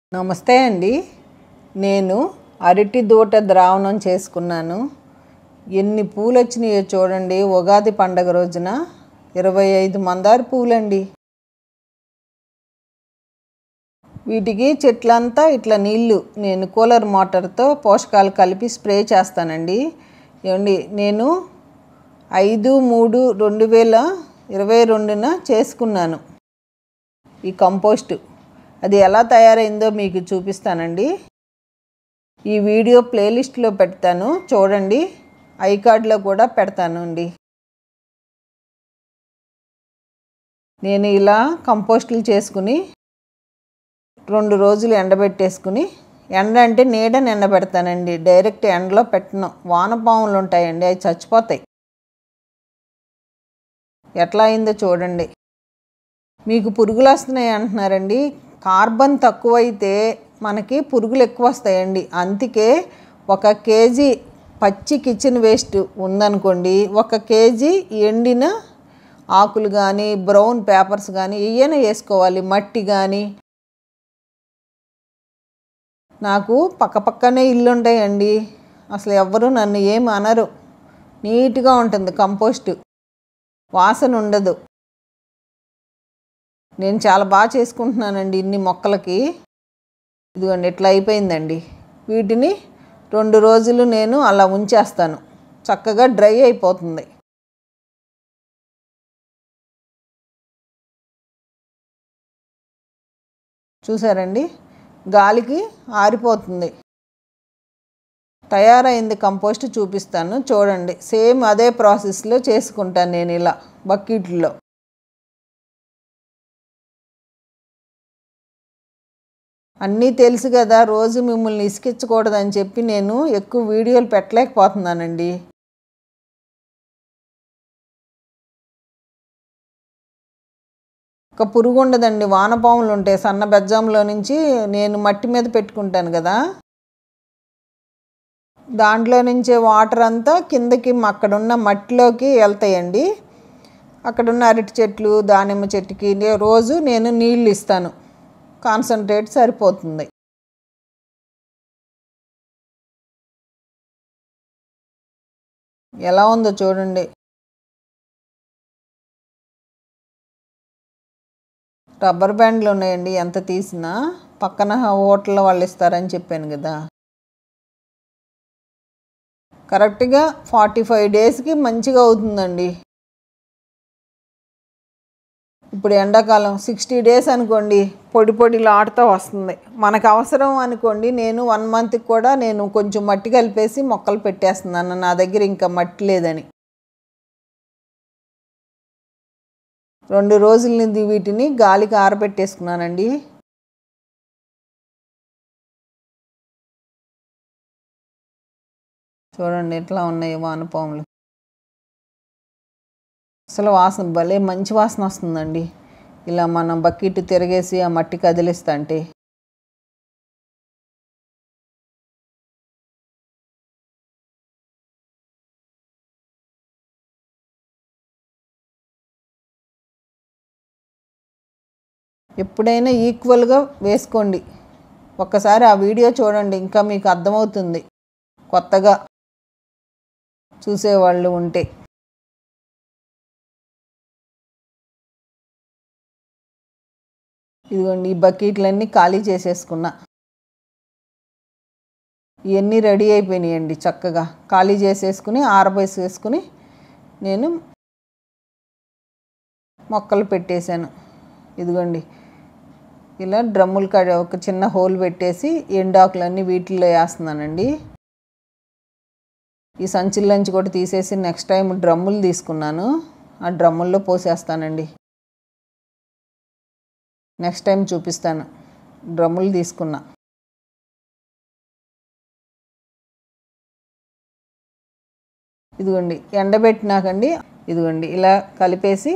నమస్తే అండి నేను అరటి దూట ద్రావణం చేసుకున్నాను ఎన్ని పూలు వచ్చినాయో చూడండి ఉగాది పండగ రోజున ఇరవై ఐదు మందార పూలండి వీటికి చెట్లంతా ఇట్లా నీళ్లు నేను కూలర్ మోటార్తో పోషకాలు కలిపి స్ప్రే చేస్తానండి ఏమండి నేను ఐదు మూడు రెండు వేల ఇరవై రెండున చేసుకున్నాను ఈ కంపోస్ట్ అది ఎలా తయారైందో మీకు చూపిస్తానండి ఈ వీడియో ప్లేలిస్ట్లో పెడతాను చూడండి ఐ కార్డ్లో కూడా పెడతాను అండి నేను ఇలా కంపోస్టులు చేసుకుని రెండు రోజులు ఎండబెట్టేసుకుని ఎండ అంటే నీడని ఎండబెడతానండి డైరెక్ట్ ఎండలో పెట్టను వానపాములు ఉంటాయండి అవి చచ్చిపోతాయి ఎట్లా అయిందో చూడండి మీకు పురుగులు వస్తున్నాయి అంటున్నారండి కార్బన్ తక్కువైతే మనకి పురుగులు ఎక్కువ వస్తాయండి అందుకే ఒక కేజీ పచ్చి కిచెన్ వేస్ట్ ఉందనుకోండి ఒక కేజీ ఎండిన ఆకులు కానీ బ్రౌన్ పేపర్స్ కానీ ఏమైనా వేసుకోవాలి మట్టి కానీ నాకు పక్కపక్కనే ఇల్లు ఉంటాయండి అసలు ఎవ్వరూ నన్ను ఏం అనరు నీట్గా ఉంటుంది కంపోస్ట్ వాసన ఉండదు నేను చాలా బాగా చేసుకుంటున్నానండి ఇన్ని మొక్కలకి ఇదిగోండి ఇట్లా అయిపోయిందండి వీటిని రెండు రోజులు నేను అలా ఉంచేస్తాను చక్కగా డ్రై అయిపోతుంది చూసారండి గాలికి ఆరిపోతుంది తయారైంది కంపోస్ట్ చూపిస్తాను చూడండి సేమ్ అదే ప్రాసెస్లో చేసుకుంటాను నేను ఇలా బకెట్లో అన్నీ తెలుసు కదా రోజు మిమ్మల్ని ఇసుకించకూడదని చెప్పి నేను ఎక్కువ వీడియోలు పెట్టలేకపోతున్నానండి ఒక పురుగు ఉండదండి వానపాములు ఉంటాయి సన్న బెజ్జంలో నుంచి నేను మట్టి మీద పెట్టుకుంటాను కదా దాంట్లో నుంచే వాటర్ అంతా కిందకి అక్కడున్న మట్టిలోకి వెళ్తాయండి అక్కడున్న అరటి చెట్లు దానిమ్మ చెట్టుకి రోజు నేను నీళ్ళు ఇస్తాను కాన్సన్ట్రేట్ సరిపోతుంది ఎలా ఉందో చూడండి రబ్బర్ బ్యాండ్లు ఉన్నాయండి ఎంత తీసినా పక్కన హోటల్ వాళ్ళు ఇస్తారని చెప్పాను కదా కరెక్ట్గా ఫార్టీ ఫైవ్ డేస్కి మంచిగా అవుతుందండి ఇప్పుడు ఎండాకాలం సిక్స్టీ డేస్ అనుకోండి పొడి పొడిలు ఆడుతూ వస్తుంది మనకు అవసరం అనుకోండి నేను వన్ మంత్కి కూడా నేను కొంచెం మట్టి కలిపేసి మొక్కలు పెట్టేస్తున్నాను నా దగ్గర ఇంకా మట్టి లేదని రెండు రోజుల నుంచి వీటిని గాలికి ఆరబెట్టేసుకున్నానండి చూడండి ఎట్లా ఉన్నాయి వానపాములు అసలు వాసన భలే మంచి వాసన వస్తుందండి ఇలా మనం బకెట్ తిరగేసి ఆ మట్టి కదిలిస్తా అంటే ఎప్పుడైనా ఈక్వల్గా వేసుకోండి ఒక్కసారి ఆ వీడియో చూడండి ఇంకా మీకు అర్థమవుతుంది కొత్తగా చూసేవాళ్ళు ఉంటే ఇదిగోండి ఈ బకెట్లన్నీ ఖాళీ చేసేసుకున్నా ఇవన్నీ రెడీ అయిపోయినాయండి చక్కగా ఖాళీ చేసేసుకుని ఆరబేసేసుకుని నేను మొక్కలు పెట్టేశాను ఇదిగోండి ఇలా డ్రమ్ములు కడ ఒక చిన్న హోల్ పెట్టేసి ఎండాకులన్నీ వీటిల్లో వేస్తున్నానండి ఈ సంచుల్లోంచి కూడా తీసేసి నెక్స్ట్ టైం డ్రమ్ములు తీసుకున్నాను ఆ డ్రమ్ముల్లో పోసేస్తానండి నెక్స్ట్ టైం చూపిస్తాను డ్రమ్ములు తీసుకున్నా ఇదిగోండి ఎండబెట్టినాకండి ఇదిగోండి ఇలా కలిపేసి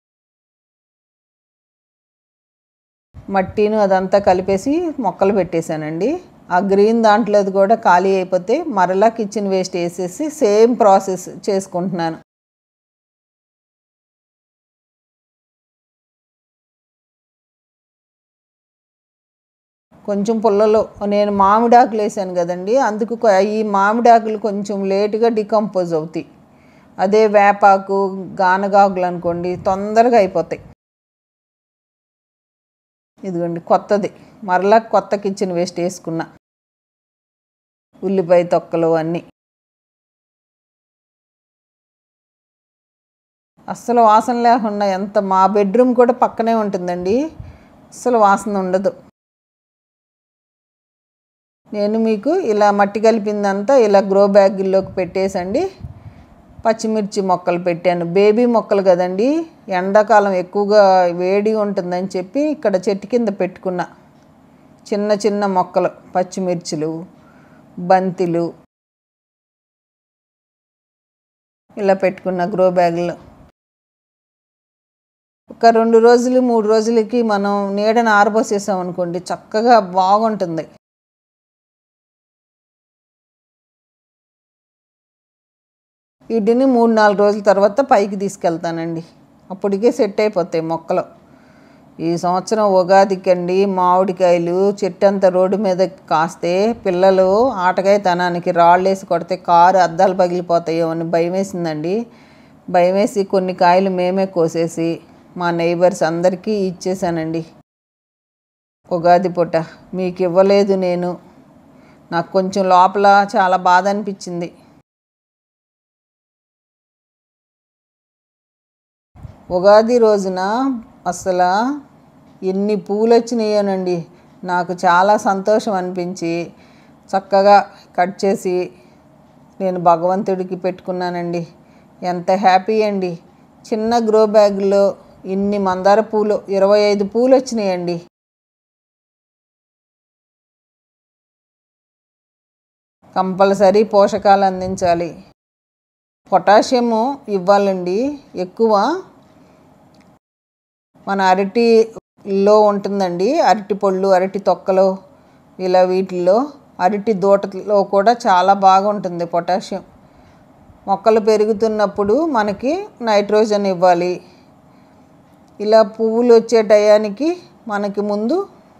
మట్టిను అదంతా కలిపేసి మొక్కలు పెట్టేశానండి ఆ గ్రీన్ దాంట్లోది కూడా ఖాళీ అయిపోతే మరలా కిచెన్ వేస్ట్ వేసేసి సేమ్ ప్రాసెస్ చేసుకుంటున్నాను కొంచెం పుల్లలో నేను మామిడాకులు వేసాను కదండి అందుకు కొ- ఈ మామిడాకులు కొంచెం లేటుగా డికంపోజ్ అవుతాయి అదే వేపాకు గానగాకులు అనుకోండి తొందరగా అయిపోతాయి ఇదిగోండి కొత్తది మరలా కొత్త కిచెన్ వేస్ట్ వేసుకున్నా ఉల్లిపాయ తొక్కలు అన్నీ అస్సలు వాసన లేకుండా ఎంత మా బెడ్రూమ్ కూడా పక్కనే ఉంటుందండి అస్సలు వాసన ఉండదు నేను మీకు ఇలా మట్టి కలిపిందంతా ఇలా గ్రో బ్యాగుల్లోకి పెట్టేసండి పచ్చిమిర్చి మొక్కలు పెట్టాను బేబీ మొక్కలు కదండి ఎండాకాలం ఎక్కువగా వేడి ఉంటుందని చెప్పి ఇక్కడ చెట్టు కింద పెట్టుకున్నా చిన్న చిన్న మొక్కలు పచ్చిమిర్చులు బంతిలు ఇలా పెట్టుకున్న గ్రో బ్యాగులో ఒక రెండు రోజులు మూడు రోజులకి మనం నీడను ఆరబోసేసాం అనుకోండి చక్కగా బాగుంటుంది వీటిని మూడు నాలుగు రోజుల తర్వాత పైకి తీసుకెళ్తానండి అప్పటికే సెట్ అయిపోతాయి మొక్కలు ఈ సంవత్సరం ఉగాదికి అండి మామిడికాయలు చెట్టు అంతా రోడ్డు మీద కాస్తే పిల్లలు ఆటకాయతనానికి రాళ్ళు వేసి కొడితే కారు అద్దాలు పగిలిపోతాయో అని భయం వేసిందండి భయం వేసి కొన్ని కాయలు మేమే కోసేసి మా నైబర్స్ అందరికీ ఇచ్చేసానండి ఉగాది పూట మీకు ఇవ్వలేదు నేను నాకు కొంచెం లోపల చాలా బాధ అనిపించింది ఉగాది రోజున అసలు ఎన్ని పూలు వచ్చినాయోనండి నాకు చాలా సంతోషం అనిపించి చక్కగా కట్ చేసి నేను భగవంతుడికి పెట్టుకున్నానండి ఎంత హ్యాపీ అండి చిన్న గ్రో బ్యాగ్లో ఇన్ని మందార పూలు ఇరవై ఐదు పూలు వచ్చినాయండి కంపల్సరీ పోషకాలు అందించాలి పొటాషియము ఇవ్వాలండి ఎక్కువ మన అరటిలో ఉంటుందండి అరటి పళ్ళు అరటి తొక్కలు ఇలా వీటిల్లో అరటి దూటలో కూడా చాలా బాగుంటుంది పొటాషియం మొక్కలు పెరుగుతున్నప్పుడు మనకి నైట్రోజన్ ఇవ్వాలి ఇలా పువ్వులు వచ్చే టయానికి మనకి ముందు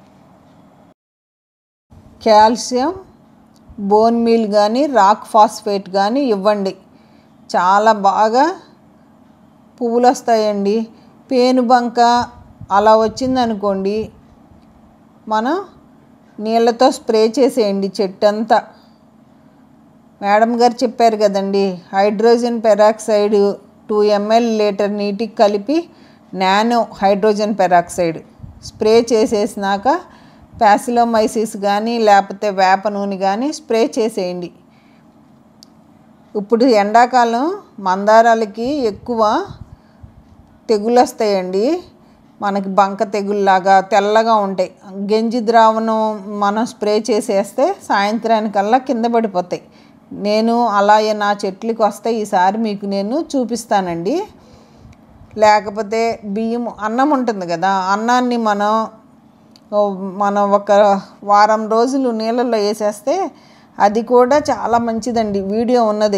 కాల్షియం బోన్ మీల్ కానీ రాక్ ఫాస్ఫేట్ కానీ ఇవ్వండి చాలా బాగా పువ్వులు వస్తాయండి పేనుబంక అలా వచ్చిందనుకోండి మనం నీళ్ళతో స్ప్రే చేసేయండి చెట్టు అంతా మేడం గారు చెప్పారు కదండి hydrogen peroxide two ML litre నీటికి కలిపి నానో హైడ్రోజన్ పెరాక్సైడ్ స్ప్రే చేసేసినాక ప్యాసిలోమైసిస్ కానీ లేకపోతే వేప నూనె కానీ స్ప్రే చేసేయండి ఇప్పుడు ఎండాకాలం మందారాలకి ఎక్కువ తెగులు వస్తాయండి మనకి బంక తెగుల్లాగా తెల్లగా ఉంటాయి గంజి ద్రావణం మనం స్ప్రే చేసేస్తే సాయంత్రానికల్లా కింద పడిపోతాయి నేను అలాగే నా చెట్లకి వస్తే ఈసారి మీకు నేను చూపిస్తానండి లేకపోతే బియ్యం అన్నం ఉంటుంది కదా అన్నాన్ని మనం ఓ, మనం ఒక వారం రోజులు నీళ్ళల్లో వేసేస్తే అది కూడా చాలా మంచిదండి వీడియో ఉన్నది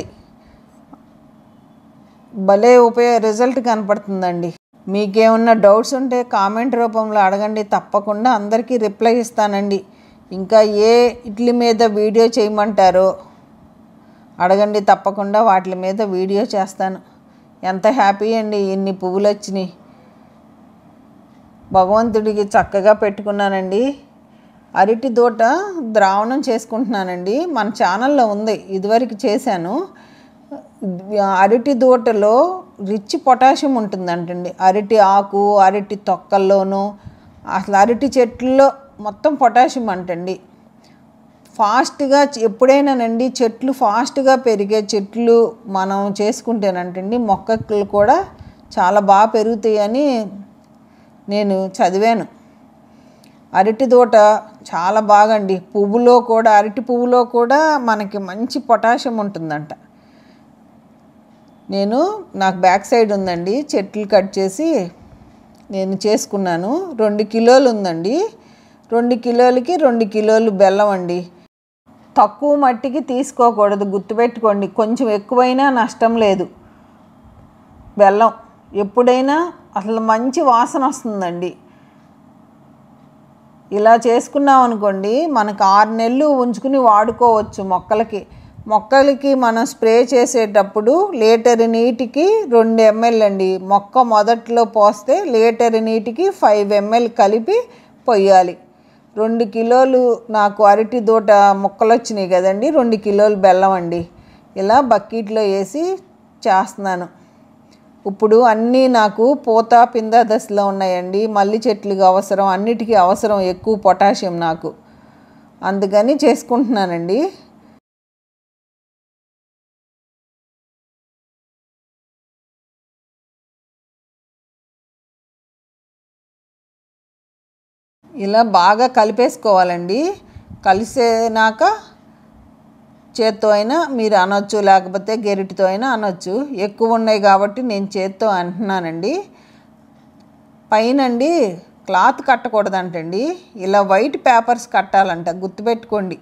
భలే ఉపయోగ రిజల్ట్ కనపడుతుందండి మీకేమన్నా డౌట్స్ ఉంటే కామెంట్ రూపంలో అడగండి తప్పకుండా అందరికీ రిప్లై ఇస్తానండి ఇంకా ఏ ఇడ్లీ మీద వీడియో చేయమంటారో అడగండి తప్పకుండా వాటి మీద వీడియో చేస్తాను ఎంత హ్యాపీ అండి ఇన్ని పువ్వులు వచ్చినాయి భగవంతుడికి చక్కగా పెట్టుకున్నానండి అరటి దూట ద్రావణం చేసుకుంటున్నానండి మన ఛానల్లో ఉంది ఇదివరకు చేశాను అరటి దూటలో రిచ్ పొటాషియం ఉంటుందంటండి అరటి ఆకు అరటి తొక్కల్లోనూ అసలు అరటి చెట్లలో మొత్తం పొటాషియం అంటండి ఫాస్ట్గా ఎప్పుడైనానండి చెట్లు ఫాస్ట్గా పెరిగే చెట్లు మనం చేసుకుంటేనంటండి మొక్కలు కూడా చాలా బాగా పెరుగుతాయని నేను చదివాను అరటి దూట చాలా బాగండి పువ్వులో కూడా అరటి పువ్వులో కూడా మనకి మంచి పొటాషియం ఉంటుందంట నేను నాకు బ్యాక్ సైడ్ ఉందండి చెట్లు కట్ చేసి నేను చేసుకున్నాను రెండు కిలోలు ఉందండి రెండు కిలోలకి రెండు కిలోలు బెల్లం అండి తక్కువ మట్టికి తీసుకోకూడదు గుర్తుపెట్టుకోండి కొంచెం ఎక్కువైనా నష్టం లేదు బెల్లం ఎప్పుడైనా అసలు మంచి వాసన వస్తుందండి ఇలా చేసుకున్నాం అనుకోండి మనకు ఆరు నెలలు ఉంచుకుని వాడుకోవచ్చు మొక్కలకి మొక్కలకి మనం స్ప్రే చేసేటప్పుడు లీటర్ నీటికి రెండు ఎంఎల్ అండి మొక్క మొదట్లో పోస్తే లీటర్ నీటికి ఫైవ్ ఎంఎల్ కలిపి పొయ్యాలి రెండు కిలోలు నాకు అరటి దూట ముక్కలు వచ్చినాయి కదండి రెండు కిలోలు బెల్లం అండి ఇలా బకెట్లో వేసి చేస్తున్నాను ఇప్పుడు అన్నీ నాకు పూత పింద దశలో ఉన్నాయండి మల్లి చెట్లుకి అవసరం అన్నిటికీ అవసరం ఎక్కువ పొటాషియం నాకు అందుకని చేసుకుంటున్నానండి ఇలా బాగా కలిపేసుకోవాలండి కలిసేనాక చేత్తో అయినా మీరు అనొచ్చు లేకపోతే గెరిటితో అయినా అనొచ్చు ఎక్కువ ఉన్నాయి కాబట్టి నేను చేత్తో అంటున్నానండి పైనండి క్లాత్ కట్టకూడదంటండి ఇలా వైట్ పేపర్స్ కట్టాలంట గుర్తుపెట్టుకోండి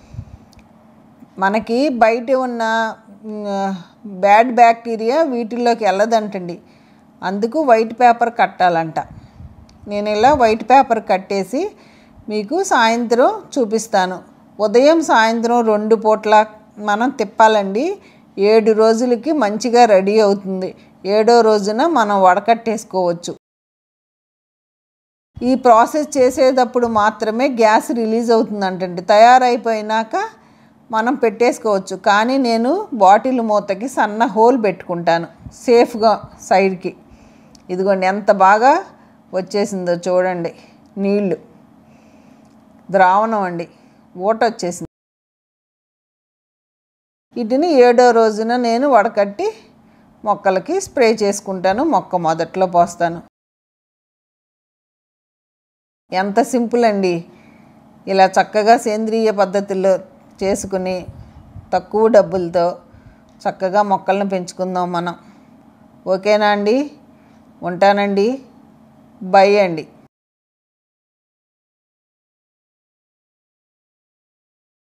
మనకి బయట ఉన్న బ్యాడ్ బ్యాక్టీరియా వీటిల్లోకి వెళ్ళదంటండి అందుకు వైట్ పేపర్ కట్టాలంట నేను ఇలా వైట్ పేపర్ కట్టేసి మీకు సాయంత్రం చూపిస్తాను ఉదయం సాయంత్రం రెండు పూట్ల మనం తిప్పాలండి ఏడు రోజులకి మంచిగా రెడీ అవుతుంది ఏడో రోజున మనం వడకట్టేసుకోవచ్చు ఈ ప్రాసెస్ చేసేటప్పుడు మాత్రమే గ్యాస్ రిలీజ్ అవుతుందంటండి తయారైపోయినాక మనం పెట్టేసుకోవచ్చు కానీ నేను బాటిల్ మూతకి సన్న హోల్ పెట్టుకుంటాను సేఫ్గా సైడ్కి ఇదిగోండి ఎంత బాగా వచ్చేసిందో చూడండి నీళ్ళు ద్రావణం అండి ఊట వచ్చేసింది వీటిని ఏడో రోజున నేను వడకట్టి మొక్కలకి స్ప్రే చేసుకుంటాను మొక్క మొదట్లో పోస్తాను ఎంత సింపుల్ అండి ఇలా చక్కగా సేంద్రియ పద్ధతిలో చేసుకుని తక్కువ డబ్బులతో చక్కగా మొక్కలను పెంచుకుందాం మనం ఓకేనా అండి ఉంటానండి బై అండి